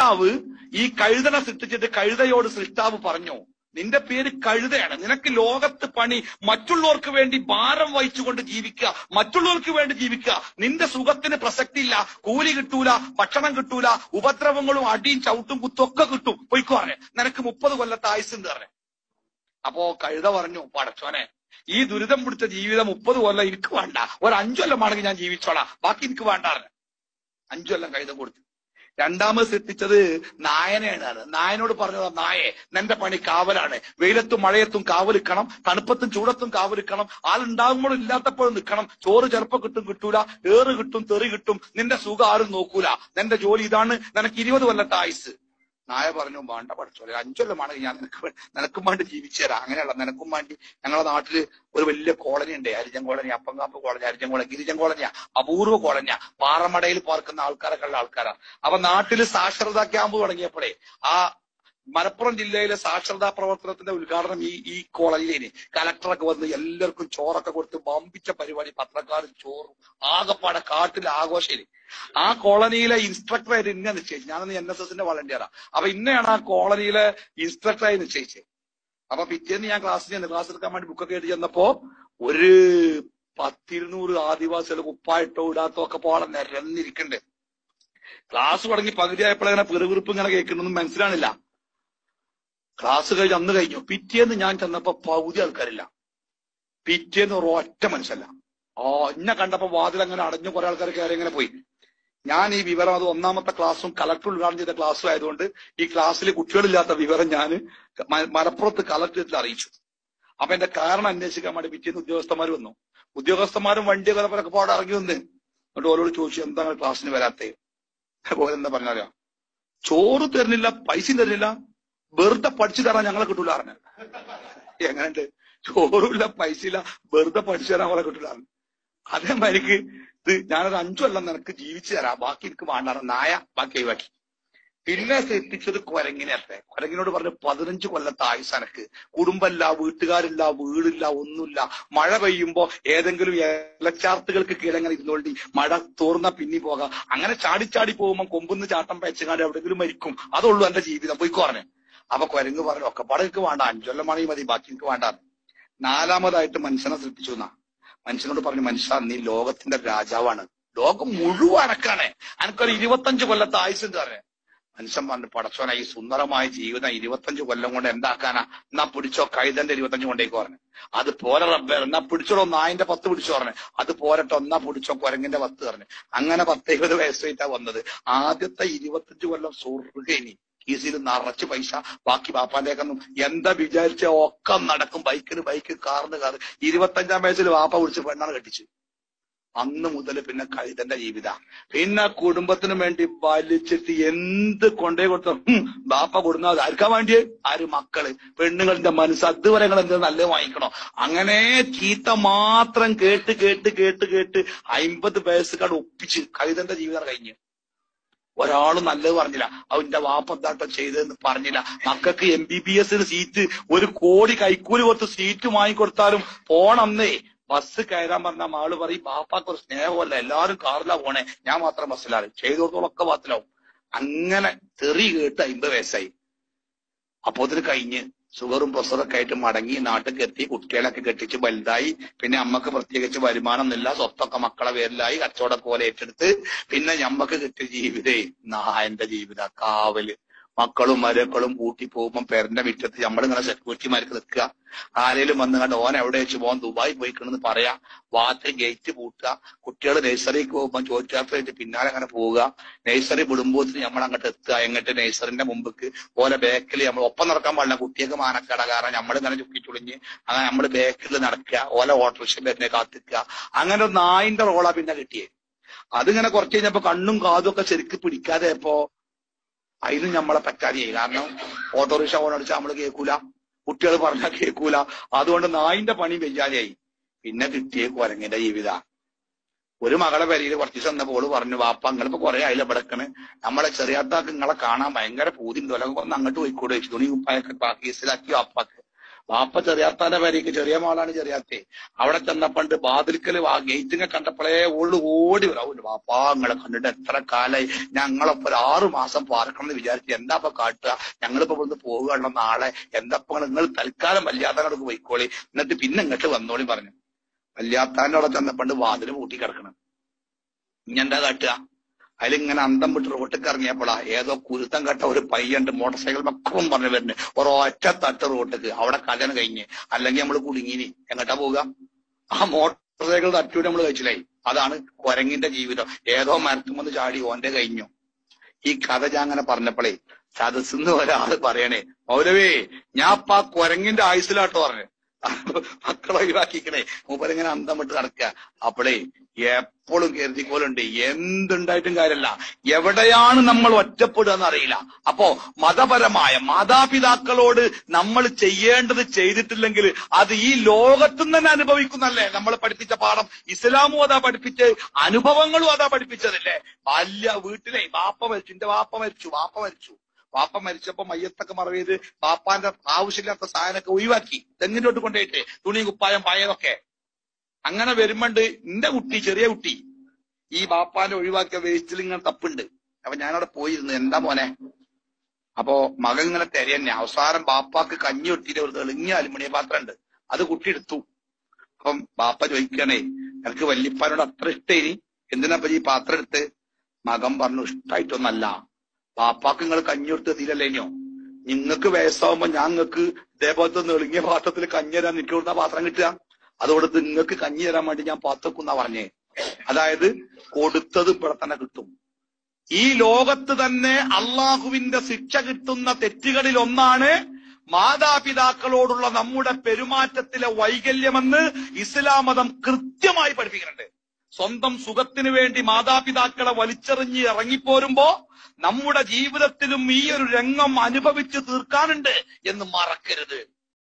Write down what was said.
സൃഷ്ടാവ് ഈ കഴുതനെ സൃഷ്ടിച്ചിട്ട് കഴുതയോട് സൃഷ്ടാവ് പറഞ്ഞു നിന്റെ പേര് കഴുതയാണ് നിനക്ക് ലോകത്ത് പണി മറ്റുള്ളവർക്ക് വേണ്ടി ഭാരം വഹിച്ചുകൊണ്ട് ജീവിക്കുക മറ്റുള്ളവർക്ക് വേണ്ടി ജീവിക്കുക നിന്റെ സുഖത്തിന് പ്രസക്തി ഇല്ല കൂലി കിട്ടൂല ഭക്ഷണം കിട്ടൂല ഉപദ്രവങ്ങളും അടിയും ചവിട്ടും കുത്തും ഒക്കെ കിട്ടും പൊയ്ക്കോ പറഞ്ഞ് നിനക്ക് മുപ്പത് കൊല്ലത്തെ ആയുസ് പറഞ്ഞു അപ്പോ കഴുത പറഞ്ഞു പടച്ചോനെ ഈ ദുരിതം പിടിച്ച ജീവിതം മുപ്പത് കൊല്ലം എനിക്ക് വേണ്ട ഒരു അഞ്ചു കൊല്ലമാണെങ്കിൽ ഞാൻ ജീവിച്ചോളാം ബാക്കി എനിക്ക് വേണ്ട പറഞ്ഞു അഞ്ചു കൊല്ലം കഴുത കൊടുത്തു രണ്ടാമത് സൃഷ്ടിച്ചത് നായനെയാണ് നായനോട് പറഞ്ഞത് നായെ നിന്റെ പണി കാവലാണ് വെയിലത്തും മഴയത്തും കാവലിക്കണം തണുപ്പത്തും ചൂടത്തും കാവലിക്കണം ആളുണ്ടാകുമ്പോഴും ഇല്ലാത്തപ്പോഴും നിൽക്കണം ചോറ് ചിലപ്പോ കിട്ടും കിട്ടൂല ഏറ് കിട്ടും തെറി കിട്ടും നിന്റെ സുഖം ആരും നോക്കൂല നിന്റെ ജോലി ഇതാണ് നിനക്ക് ഇരുപത് കൊല്ലത്തെ ആയുസ് നായ പറഞ്ഞു വേണ്ട പഠിച്ചോളെ അഞ്ചൊല്ലമാണെങ്കിൽ ഞാൻ നിനക്ക് വേ- നിനക്കും വേണ്ടി ജീവിച്ചു തരാം അങ്ങനെയല്ല നിനക്കും വേണ്ടി ഞങ്ങളുടെ നാട്ടില് ഒരു വലിയ കോളനി ഉണ്ട് അരിജൻ കോളനി അപ്പങ്കാപ്പ് കോളനി അരിജൻ കോളനി ഗിരിജൻ കോളനിയാ അപൂർവ കോളനിയാ പാറമടയിൽ പാർക്കുന്ന ആൾക്കാരൊക്കെ ഉള്ള ആൾക്കാരാണ് അപ്പൊ നാട്ടില് സാക്ഷരതാ ക്യാമ്പ് തുടങ്ങിയപ്പോഴേ ആ മലപ്പുറം ജില്ലയിലെ സാക്ഷരതാ പ്രവർത്തനത്തിന്റെ ഉദ്ഘാടനം ഈ ഈ കോളനിയിലേന് കലക്ടറൊക്കെ വന്ന് എല്ലാവർക്കും ചോറൊക്കെ കൊടുത്ത് വമ്പിച്ച പരിപാടി പത്രക്കാരും ചോറും ആകപ്പാടെ കാട്ടിലെ ആഘോഷയില് ആ കോളനിയിലെ ഇൻസ്ട്രക്ടറായിട്ട് ഇന്നെ നിശ്ചയിച്ചു ഞാനന്ന് എൻ എസ് എസിന്റെ വളണ്ടിയറാ അപ്പൊ ഇന്നെയാണ് ആ കോളനിയിലെ ഇൻസ്ട്രക്ടറായി നിശ്ചയിച്ചത് അപ്പൊ പിറ്റേന്ന് ഞാൻ ക്ലാസ്സിൽ ചെന്ന് ക്ലാസ് എടുക്കാൻ വേണ്ടി ബുക്കൊക്കെ എടുത്ത് ചെന്നപ്പോ ഒരു പത്തിരുന്നൂറ് ആദിവാസികൾ കുപ്പായിട്ടോ ഇടാത്തോ ഒക്കെ പോലെ നിരന്നിരിക്കണ്ട് ക്ലാസ് തുടങ്ങി പകുതിയായപ്പോഴങ്ങനെ പിറുപിറുപ്പ് ഇങ്ങനെ കേൾക്കുന്നൊന്നും മനസ്സിലാണില്ല ക്ലാസ് കഴിഞ്ഞ് അന്ന് കഴിഞ്ഞു പിറ്റേന്ന് ഞാൻ ചെന്നപ്പോ പകുതി ആൾക്കാരില്ല പിറ്റേന്ന് ഒരു ഒറ്റ മനുഷ്യല്ല ആ എന്നെ കണ്ടപ്പോ വാതിൽ അങ്ങനെ അടഞ്ഞു കുറെ ആൾക്കാർ കയറി ഇങ്ങനെ പോയി ഞാൻ ഈ വിവരം അത് ഒന്നാമത്തെ ക്ലാസ്സും കളക്ടർ ഉദ്ഘാടനം ചെയ്ത ക്ലാസ്സും ആയതുകൊണ്ട് ഈ ക്ലാസ്സിൽ കുട്ടികളില്ലാത്ത വിവരം ഞാൻ മലപ്പുറത്ത് കളക്ടറേറ്റിൽ അറിയിച്ചു അപ്പൊ എന്റെ കാരണം അന്വേഷിക്കാൻ വേണ്ടി പിറ്റേന്ന് ഉദ്യോഗസ്ഥന്മാർ വന്നു ഉദ്യോഗസ്ഥന്മാരും വണ്ടിയൊക്കെ ഒക്കെ പാടെ ഇറങ്ങി വന്ന് എന്നിട്ട് ഓരോട് ചോദിച്ചു എന്താണ് ക്ലാസ്സിന് വരാത്തേ അതുപോലെ എന്താ പറഞ്ഞാലോ ചോറ് തരുന്നില്ല പൈസ തരുന്നില്ല വെറുതെ പഠിച്ചു തരാൻ ഞങ്ങളെ കിട്ടൂല പറഞ്ഞു എങ്ങനെയുണ്ട് ചോറുമില്ല പൈസ ഇല്ല വെറുതെ പഠിച്ചു തരാൻ അവളെ കിട്ടൂല പറഞ്ഞു അതേമാതിരിക്ക് ഇത് ഞാനൊരു അഞ്ചു കൊല്ലം നിനക്ക് ജീവിച്ചു തരാം ബാക്കി എനിക്ക് വേണ്ടാറ് നായ ബാക്കി ഒഴിവാക്കി പിന്നെ എത്തിച്ചത് കുരങ്ങിനത്തെ കുരങ്ങിനോട് പറഞ്ഞു പതിനഞ്ച് കൊല്ലത്തെ ആയുസ് എനക്ക് കുടുംബമില്ല വീട്ടുകാരില്ല വീടില്ല ഒന്നുമില്ല മഴ പെയ്യുമ്പോ ഏതെങ്കിലും ഇലച്ചാർത്തുകൾക്ക് കീഴങ്ങനെ ഇരുന്നോണ്ടി മഴ തോർന്ന പിന്നി പോകാം അങ്ങനെ ചാടി ചാടി പോകുമ്പോ കൊമ്പുന്ന് ചാട്ടം പയച്ചങ്ങാണ്ട് എവിടെങ്കിലും മരിക്കും അതുള്ളൂ എന്റെ ജീവിതം പോയിക്കോ പറഞ്ഞു അപ്പൊ കുരങ്ങ് പറഞ്ഞു ഒക്കെപ്പാടെ എനിക്ക് വേണ്ട അഞ്ചൊല്ലമാണെങ്കിൽ മതി ബാക്കി എനിക്ക് വേണ്ട നാലാമതായിട്ട് മനുഷ്യനെ സൃഷ്ടിച്ചു എന്നാ മനുഷ്യനോട് പറഞ്ഞു മനുഷ്യ നീ ലോകത്തിന്റെ രാജാവാണ് ലോകം മുഴുവൻ അനക്കാണ് അനക്കൊരു ഇരുപത്തഞ്ച് കൊല്ലത്തെ ആയുസ് ഉണ്ട് പറഞ്ഞു മനുഷ്യൻ പറഞ്ഞു പടച്ചോന ഈ സുന്ദരമായ ജീവിതം ഇരുപത്തഞ്ച് കൊല്ലം കൊണ്ട് എന്താക്കാനാ എന്നാ പിടിച്ചോ കൈതന്റെ ഇരുപത്തഞ്ച് കൊണ്ടേക്ക് പറഞ്ഞു അത് പോരെ റബ്ബേ എന്നാ പിടിച്ചോളൂ നായിന്റെ പത്ത് പിടിച്ചോ പറഞ്ഞു അത് പോരട്ടോ എന്നാ പിടിച്ചോ കുരങ്ങിന്റെ പത്ത് പറഞ്ഞു അങ്ങനെ പത്ത് ഇരുപത് വയസ്സായിട്ടാ വന്നത് ആദ്യത്തെ ഇരുപത്തഞ്ച് കൊല്ലം സ്വർഗേനി കീസിൽ നിറച്ച് പൈസ ബാക്കി വാപ്പാന്റെയൊക്കൊന്നും എന്താ വിചാരിച്ച ഒക്കെ നടക്കും ബൈക്കിന് ബൈക്ക് കാറിന് കാറ് ഇരുപത്തഞ്ചാം വയസ്സിൽ വാപ്പ വിളിച്ച് പെണ്ണാണ് കെട്ടിച്ചു അന്ന് മുതൽ പിന്നെ കഴുതന്റെ ജീവിത പിന്നെ കുടുംബത്തിന് വേണ്ടി വലിച്ചിട്ട് എന്ത് കൊണ്ടേ കൊടുത്ത ബാപ്പ കൊടുക്കുന്നത് ആർക്കാ വേണ്ടിയേ ആര് മക്കള് പെണ്ണുങ്ങളുടെ മനസ്സ് അതുവരെ നിങ്ങൾ എന്ത് നല്ലത് വാങ്ങിക്കണോ അങ്ങനെ ചീത്ത മാത്രം കേട്ട് കേട്ട് കേട്ട് കേട്ട് അയിമ്പത് വയസ്സുകാട് ഒപ്പിച്ച് കഴുതന്റെ ജീവിതം കഴിഞ്ഞു ഒരാളും നല്ലത് പറഞ്ഞില്ല അവന്റെ വാപ്പ എന്താട്ടോ ചെയ്തതെന്ന് പറഞ്ഞില്ല മക്കൾക്ക് എം ബി ബി എസിന് സീറ്റ് ഒരു കോടി കൈക്കൂലി കൊടുത്ത് സീറ്റ് വാങ്ങിക്കൊടുത്താലും പോണന്നേ ബസ് കയറാൻ പറഞ്ഞ ആള് പറയും ബാപ്പാക്ക് ഒരു സ്നേഹമല്ല എല്ലാരും കാറിലാ പോണേ ഞാൻ മാത്രം ബസ്സിലാണ് ചെയ്തു കൊടുത്തോളൊക്കെ ബാത്തിലാവും അങ്ങനെ തെറി കേട്ട് അമ്പത് വയസ്സായി അപ്പോ അതിന് കഴിഞ്ഞ് ഷുഗറും പ്രഷറൊക്കെ ആയിട്ട് മടങ്ങി നാട്ടിൽ എത്തി കുട്ടികളൊക്കെ കെട്ടിച്ച് വലുതായി പിന്നെ അമ്മക്ക് പ്രത്യേകിച്ച് വരുമാനം ഒന്നുമില്ല സ്വത്തൊക്കെ മക്കളെ പേരിലായി കച്ചവടം പോലെ ഏറ്റെടുത്ത് പിന്നെ ഞമ്മക്ക് കിട്ടിയ ജീവിതേ നായന്റെ ജീവിത കാവല് മക്കളും മരക്കളും കൂട്ടി പോകുമ്പോൾ പേരന്റെ മുറ്റത്ത് നമ്മളിങ്ങനെ സെക്യൂരിറ്റിമാർക്ക് നിൽക്കുക ആരേലും വന്ന് കണ്ട് ഓൻ എവിടെ വെച്ച് പോകാൻ ദുബായി പോയിക്കണെന്ന് പറയാ വാതിൽ ഗേറ്റ് പൂട്ടുക കുട്ടികൾ നഴ്സറിക്ക് പോകുമ്പോൾ ചോദിച്ചാത്തായിട്ട് പിന്നാലെ അങ്ങനെ പോവുക നഴ്സറി വിടുമ്പോത്തിന് നമ്മൾ അങ്ങോട്ട് എത്തുക എങ്ങോട്ട് നഴ്സറിന്റെ മുമ്പക്ക് ഓലെ ബാക്കിൽ നമ്മൾ ഒപ്പം നടക്കാൻ പാടില്ല കുട്ടിയൊക്കെ മാനക്കട കാരണം നമ്മൾ ഇങ്ങനെ ചുക്കി ചുളിഞ്ഞ് അങ്ങനെ നമ്മൾ ബാക്കിൽ നടക്കുക ഓല ഓട്ടോറിക്ഷ വരുന്നേ കാത്തിക്കുക അങ്ങനെ ഒരു നായിന്റെ റോളാ പിന്നെ കിട്ടിയേ അതിങ്ങനെ കുറച്ച് കഴിഞ്ഞപ്പോ കണ്ണും കാതും ഒക്കെ ശരിക്ക് പിടിക്കാതെ ഇപ്പോ അതിനും നമ്മളെ പറ്റാതെയായി കാരണം ഓട്ടോറിക്ഷ ഓണടിച്ചാൽ നമ്മൾ കേൾക്കൂല കുട്ടികൾ പറഞ്ഞാൽ കേൾക്കൂല അതുകൊണ്ട് നായിന്റെ പണി വെയ്യാതെയായി പിന്നെ കിട്ടിയ കുരങ്ങിന്റെ ജീവിത ഒരു മകളെ പെരയിൽ കുറച്ച് ദിവസം വന്നപ്പോൾ ഓള് പറഞ്ഞു വാപ്പ നിങ്ങളിപ്പോ കുറെ ആയില്ല കിടക്കണ് നമ്മളെ ചെറിയാത്താക്ക് നിങ്ങളെ കാണാൻ ഭയങ്കര പൂതിണ്ട് അല്ലെങ്കിൽ ഒന്ന് അങ്ങോട്ട് പോയിക്കൂടെ വെച്ചു തുണി കുപ്പായൊക്കെ കേസിലാക്കി വാപ്പാക്ക് വാപ്പ ചെറിയാത്താന്റെ പേരേക്ക് ചെറിയ മോളാണ് ചെറിയാത്തെ അവിടെ ചെന്നപ്പണ്ട് ബാതിൽക്കല് ആ ഗേറ്റിനെ കണ്ടപ്പോഴേ ഓള് ഓടി വരാവും വാപ്പാ നിങ്ങളെ കണ്ടിട്ട് എത്ര കാലായി ഞങ്ങളൊപ്പം ഒരു ആറു മാസം പാർക്കണം എന്ന് വിചാരിച്ചു എന്താ ഇപ്പൊ കാട്ടുക ഞങ്ങളിപ്പോ ഇവിടുന്ന് പോവുകയുള്ള നാളെ എന്താ ഇപ്പൊ നിങ്ങൾ തൽക്കാലം വല്യാത്തങ്ങോട്ട് പോയിക്കോളി എന്നിട്ട് പിന്നെ ഇങ്ങോട്ട് വന്നോളി പറഞ്ഞു വല്യാത്താന്റെ അവിടെ ചെന്നപ്പണ്ട് വാതില് പൂട്ടി കിടക്കണം ഇനി എന്താ കാട്ടുക അതിലിങ്ങനെ അന്തം വിട്ട് റോട്ടിൽ ഇറങ്ങിയപ്പോഴാ ഏതോ കുരുത്തം കെട്ട ഒരു പയ്യണ്ട് മോട്ടോർ സൈക്കിൾ മക്കളും പറഞ്ഞു വരുന്നത് ഒരൊറ്റ തട്ട് റോട്ടിക്ക് അവിടെ കല്യാണം കഴിഞ്ഞ് അല്ലെങ്കിൽ നമ്മൾ കുടുങ്ങിനി എങ്ങോട്ടാ പോവുക ആ മോട്ടോർ സൈക്കിൾ തട്ടൂടെ നമ്മൾ കഴിച്ചില്ലായി അതാണ് കൊരങ്ങിന്റെ ജീവിതം ഏതോ മരത്തുമെന്ന് ചാടി ഓന്റെ കഴിഞ്ഞു ഈ കഥ ഞാൻ അങ്ങനെ പറഞ്ഞപ്പോഴേ സദസ്സിന്ന് ഒരാള് പറയണേ മൗലവേ ഞാൻ ഇപ്പൊ ആ കൊരങ്ങിന്റെ ആയുസിലാട്ടോ പറഞ്ഞു മക്കളെ ഒഴിവാക്കിക്കണേ മൂപ്പരിങ്ങനെ അന്തം വിട്ട് നടക്കുക അപ്പോഴേ എപ്പോഴും കരുതിക്കോലുണ്ട് എന്തുണ്ടായിട്ടും കാര്യമല്ല എവിടെയാണ് നമ്മൾ ഒറ്റപ്പെടുക എന്നറിയില്ല അപ്പോ മതപരമായ മാതാപിതാക്കളോട് നമ്മൾ ചെയ്യേണ്ടത് ചെയ്തിട്ടില്ലെങ്കിൽ അത് ഈ ലോകത്തും തന്നെ അനുഭവിക്കുന്നല്ലേ നമ്മൾ പഠിപ്പിച്ച പാഠം ഇസ്ലാമും അതാ പഠിപ്പിച്ച് അനുഭവങ്ങളും അതാ പഠിപ്പിച്ചതല്ലേ ബാല്യ വീട്ടിലെ വാപ്പ മരിച്ചു എന്റെ വാപ്പ മരിച്ചു വാപ്പ മരിച്ചു വാപ്പ മരിച്ചപ്പോ മയ്യത്തൊക്കെ മറവ് ചെയ്ത് വാപ്പാന്റെ ആവശ്യമില്ലാത്ത സാധനമൊക്കെ ഒഴിവാക്കി തെങ്ങിനോട്ട് കൊണ്ടുപോയിട്ട് തുണി കുപ്പായം പായതൊക്കെ അങ്ങനെ വരുമ്പോണ്ട് എന്റെ കുട്ടി ചെറിയ കുട്ടി ഈ ബാപ്പാന്റെ ഒഴിവാക്കിയ വേസ്റ്റിൽ ഇങ്ങനെ തപ്പുണ്ട് അപ്പൊ ഞാനവിടെ പോയിരുന്നു എന്താ മോനെ അപ്പോ മകൻ ഇങ്ങനെ തെരയന്നെ അവസാനം ബാപ്പാക്ക് കഞ്ഞി ഒട്ടിയിട്ട് ഒരു തെളിഞ്ഞ അലുമിനിയ പാത്രം ഉണ്ട് അത് കുട്ടി എടുത്തു അപ്പം ബാപ്പ ചോദിക്കണേ എനിക്ക് വല്യപ്പാനോട് അത്ര ഇഷ്ടേനി എന്തിനാ ഈ പാത്രം എടുത്ത് മകൻ പറഞ്ഞു ഇഷ്ടായിട്ടൊന്നല്ല ബാപ്പാക്ക് നിങ്ങൾ കഞ്ഞി കൊടുത്ത് തീരല്ലേനോ നിങ്ങൾക്ക് വയസ്സാവുമ്പോ ഞങ്ങൾക്ക് ഇതേപോലത്തെ നെളുങ്ങിയ പാത്രത്തിൽ കഞ്ഞി തരാൻ നിൽക്കി കൊടുത്ത പാത്രം കിട്ടുക അതുകൊടുത്ത് നിങ്ങൾക്ക് കഞ്ഞി തരാൻ വേണ്ടി ഞാൻ പാത്രക്കുന്നാ പറഞ്ഞേ അതായത് കൊടുത്തത് ഇവിടെ തന്നെ കിട്ടും ഈ ലോകത്ത് തന്നെ അള്ളാഹുവിന്റെ ശിക്ഷ കിട്ടുന്ന തെറ്റുകളിൽ ഒന്നാണ് മാതാപിതാക്കളോടുള്ള നമ്മുടെ പെരുമാറ്റത്തിലെ വൈകല്യമെന്ന് ഇസ്ലാം മതം കൃത്യമായി പഠിപ്പിക്കുന്നുണ്ട് സ്വന്തം സുഖത്തിന് വേണ്ടി മാതാപിതാക്കളെ വലിച്ചെറിഞ്ഞ് ഇറങ്ങിപ്പോരുമ്പോ നമ്മുടെ ജീവിതത്തിലും ഈ ഒരു രംഗം അനുഭവിച്ചു തീർക്കാനുണ്ട് എന്ന് മറക്കരുത്